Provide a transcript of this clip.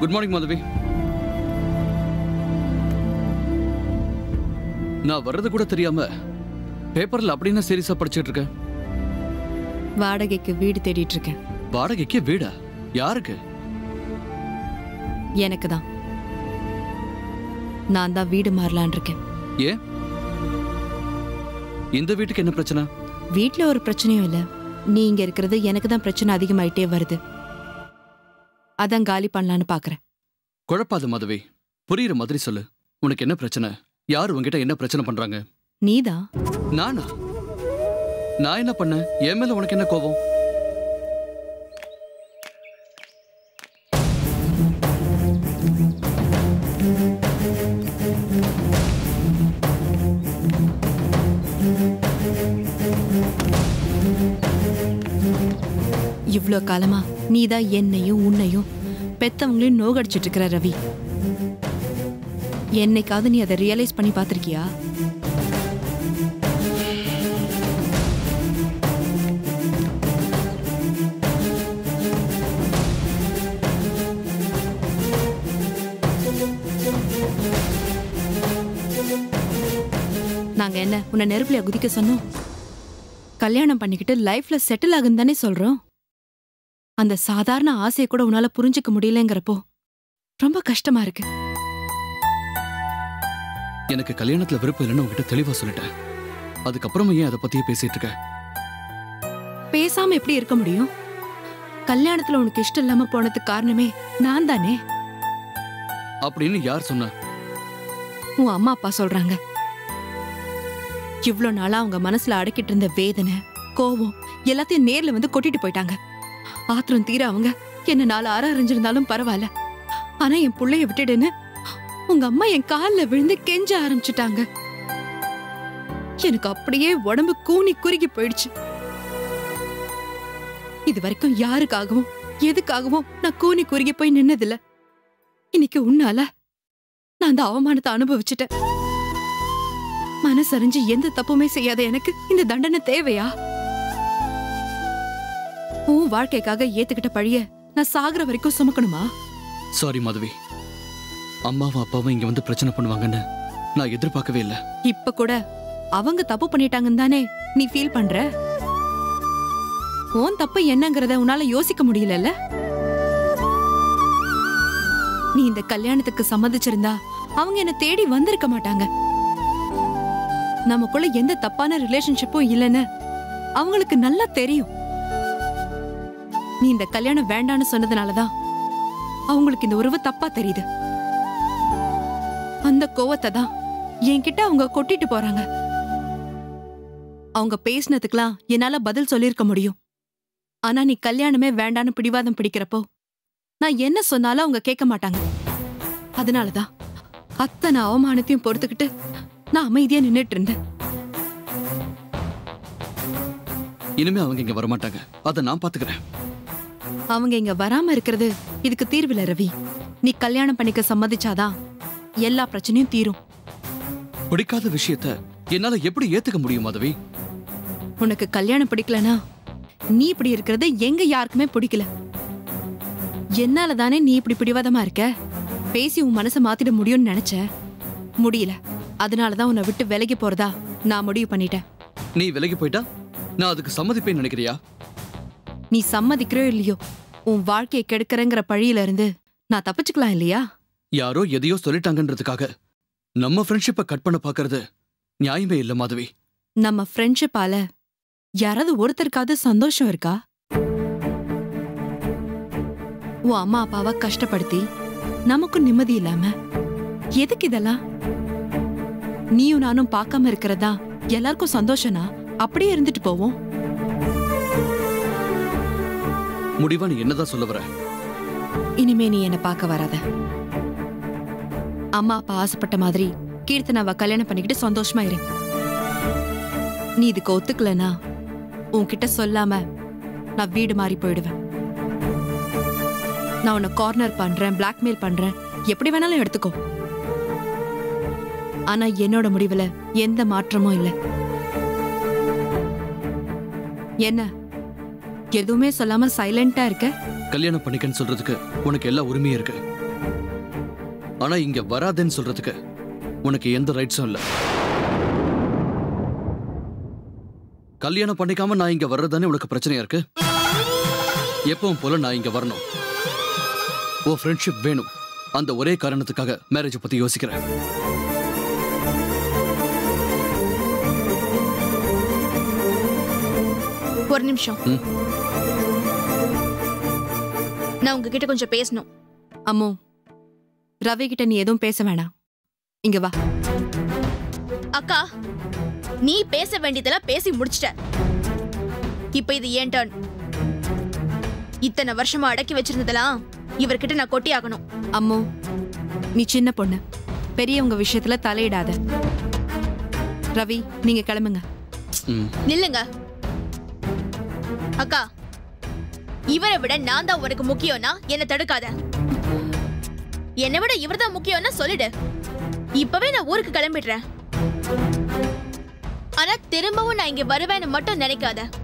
Good morning Madhavi நான் வர்றது கூட தெரியாம பேப்பர்ல அப்படி என்ன சீரியஸா படிச்சிட்டு இருக்கேன் வாடகைக்கு வீடு தேடிட்டு இருக்கேன் வாடகைக்கு வீடா யாருக்கு எனக்கு தான் நான் தான் வீடு மாறலான் இருக்கேன் ஏன் இந்த வீட்டுக்கு என்ன பிரச்சனை வீட்ல ஒரு பிரச்சனையும் இல்ல நீ இங்க இருக்கிறது எனக்கு தான் பிரச்சனை அதிகமாயிட்டே வருது அதான் காலி பண்ணலான்னு பாக்குறேன் குழப்பாத மாதவி புரியுற மாதிரி சொல்லு உனக்கு என்ன பிரச்சனை யார் உன்கிட்ட என்ன பிரச்சனை பண்றாங்க நீதான் நானா நான் என்ன பண்ணேன் என் மேல உனக்கு என்ன கோபம் இவ்ளோ காலமா நீதான் என்னையும் உன்னையும் பெத்தவங்களையும் நோகடிச்சிட்டு இருக்கிற ரவி என்னைக்காவது நீ அதை ரியலைஸ் பண்ணி பார்த்திருக்கியா நாங்க என்ன உன்னை நெருப்புலையா குதிக்க சொன்னோம் கல்யாணம் பண்ணிக்கிட்டு லைஃப்ல செட்டில் ஆகுன்னு தானே சொல்றோம் அந்த சாதாரண ஆசையை கூட உன்னால புரிஞ்சுக்க முடியலங்கிறப்போ ரொம்ப கஷ்டமா இருக்கு எனக்கு கல்யாணத்துல விருப்பம் இல்லைன்னு உன்கிட்ட தெளிவா சொல்லிட்டேன் அதுக்கப்புறமா ஏன் அதை பத்தியே பேசிட்டு இருக்க பேசாம எப்படி இருக்க முடியும் கல்யாணத்துல உனக்கு இஷ்டம் இல்லாம போனதுக்கு காரணமே நான் தானே அப்படின்னு யார் சொன்னா உன் அம்மா அப்பா சொல்றாங்க இவ்ளோ நாளா அவங்க மனசுல அடக்கிட்டு இருந்த வேதனை கோவம் எல்லாத்தையும் நேர்ல வந்து கொட்டிட்டு போயிட்டாங்க ஆத்திரம் தீர அவங்க என்ன நாலு அற அறிஞ்சிருந்தாலும் பரவாயில்ல ஆனா என் புள்ளைய விட்டுடுன்னு உங்க அம்மா என் கால்ல விழுந்து கெஞ்ச ஆரம்பிச்சுட்டாங்க எனக்கு அப்படியே உடம்பு கூனி குறுகி போயிடுச்சு இது வரைக்கும் யாருக்காகவும் எதுக்காகவும் நான் கூனி குறுகி போய் நின்னதில்ல இன்னைக்கு உன்னால நான் அந்த அவமானத்தை அனுபவிச்சுட்டேன் மனசறிஞ்சு எந்த தப்புமே செய்யாத எனக்கு இந்த தண்டனை தேவையா உன் வாழ்க்கைக்காக ஏத்துக்கிட்ட பழிய நான் சாகுற வரைக்கும் சுமக்கணுமா சாரி மாதவி அம்மாவும் அப்பாவும் இங்க வந்து பிரச்சனை பண்ணுவாங்கன்னு நான் எதிர்பார்க்கவே இல்லை இப்ப கூட அவங்க தப்பு பண்ணிட்டாங்கன்னு தானே நீ ஃபீல் பண்ற உன் தப்பு என்னங்கறத உன்னால யோசிக்க முடியலல்ல நீ இந்த கல்யாணத்துக்கு சம்மதிச்சிருந்தா அவங்க என்ன தேடி வந்திருக்க மாட்டாங்க நமக்குள்ள எந்த தப்பான ரிலேஷன்ஷிப்பும் இல்லைன்னு அவங்களுக்கு நல்லா தெரியும் நீ இந்த கல்யாணம் வேண்டான்னு சொன்னதுனாலதான் அவங்களுக்கு இந்த உறவு தப்பா தெரியுது அந்த கோவத்தை தான் என்கிட்ட அவங்க கொட்டிட்டு போறாங்க அவங்க பேசினதுக்கெல்லாம் என்னால பதில் சொல்லியிருக்க முடியும் ஆனா நீ கல்யாணமே வேண்டான்னு பிடிவாதம் பிடிக்கிறப்போ நான் என்ன சொன்னாலும் அவங்க கேட்க மாட்டாங்க அதனாலதான் அத்தனை அவமானத்தையும் பொறுத்துக்கிட்டு நான் அமைதியா நின்னுட்டு இருந்தேன் இனிமே அவங்க இங்க வரமாட்டாங்க அதை நான் பாத்துக்கிறேன் அவங்க இங்க வராம இருக்கிறது இதுக்கு தீர்வில்ல ரவி நீ கல்யாணம் பண்ணிக்க சம்மதிச்சாதான் எல்லா பிரச்சனையும் தீரும் பிடிக்காத விஷயத்த என்னால எப்படி ஏத்துக்க முடியும் மாதவி உனக்கு கல்யாணம் பிடிக்கலனா நீ இப்படி இருக்கிறது எங்க யாருக்குமே பிடிக்கல என்னால தானே நீ இப்படி பிடிவாதமா இருக்க பேசி உன் மனசை மாத்திட முடியும்னு நினைச்ச முடியல அதனாலதான் உன்னை விட்டு விலகி போறதா நான் முடிவு பண்ணிட்டேன் நீ விலகி போயிட்டா நான் அதுக்கு சம்மதிப்பேன்னு நினைக்கிறியா நீ சம்மதிக்கிறோ இல்லையோ உன் வாழ்க்கையை கெடுக்கறங்கிற பழியில இருந்து நான் தப்பிச்சுக்கலாம் இல்லையா யாரோ எதையோ சொல்லிட்டாங்கன்றதுக்காக நம்ம ஃப்ரெண்ட்ஷிப்பை கட் பண்ண பாக்குறது நியாயமே இல்ல மாதவி நம்ம ஃப்ரெண்ட்ஷிப்பால யாராவது ஒருத்தருக்காவது சந்தோஷம் இருக்கா உன் அம்மா அப்பாவை கஷ்டப்படுத்தி நமக்கும் நிம்மதி இல்லாம எதுக்கு இதெல்லாம் நீயும் நானும் பார்க்காம இருக்கிறதா எல்லாருக்கும் சந்தோஷனா அப்படியே இருந்துட்டு போவோம் முடிவா நீ என்னதான் சொல்ல வர இனிமே நீ என்ன பார்க்க வராத அம்மா அப்பா ஆசைப்பட்ட மாதிரி கீர்த்தனாவை கல்யாணம் பண்ணிக்கிட்டு சந்தோஷமா இரு நீ இதுக்கு ஒத்துக்கலனா உன்கிட்ட சொல்லாம நான் வீடு மாறி போயிடுவேன் நான் உன்னை கார்னர் பண்றேன் பிளாக்மெயில் பண்றேன் எப்படி வேணாலும் எடுத்துக்கோ ஆனா என்னோட முடிவுல எந்த மாற்றமும் இல்லை என்ன எதுவுமே சொல்லாம சைலண்டா இருக்க கல்யாணம் பண்ணிக்கன்னு சொல்றதுக்கு உனக்கு எல்லா உரிமையும் இருக்கு ஆனா இங்க வராதேன்னு சொல்றதுக்கு உனக்கு எந்த ரைட்ஸும் இல்ல கல்யாணம் பண்ணிக்காம நான் இங்க வர்றதுதானே உனக்கு பிரச்சனையா இருக்கு எப்பவும் போல நான் இங்க வரணும் ஓ ஃப்ரெண்ட்ஷிப் வேணும் அந்த ஒரே காரணத்துக்காக மேரேஜ் பத்தி யோசிக்கிறேன் ஒரு நிமிஷம் ம். நான் உங்ககிட்ட கொஞ்சம் பேசணும் அம்மோ ரவி கிட்ட நீ எதுவும் பேச வேணாம் இங்க வா அக்கா நீ பேச வேண்டியதெல்லாம் பேசி முடிச்சிட்ட இப்ப இது ஏன் டர்ன் இத்தனை வருஷமா அடக்கி வச்சிருந்ததெல்லாம் இவர்கிட்ட நான் கொட்டி ஆகணும் அம்மோ நீ சின்ன பொண்ணு பெரியவங்க விஷயத்துல தலையிடாத ரவி நீங்க கிளம்புங்க ம், நில்லுங்க அக்கா இவரை விட நான் தான் உனக்கு முக்கியம்னா என்ன தடுக்காத என்னை விட இவர்தான் முக்கியம்னா சொல்லிடு இப்பவே நான் ஊருக்கு கிளம்பிடுறேன் ஆனா திரும்பவும் நான் இங்க வருவேன்னு மட்டும் நினைக்காத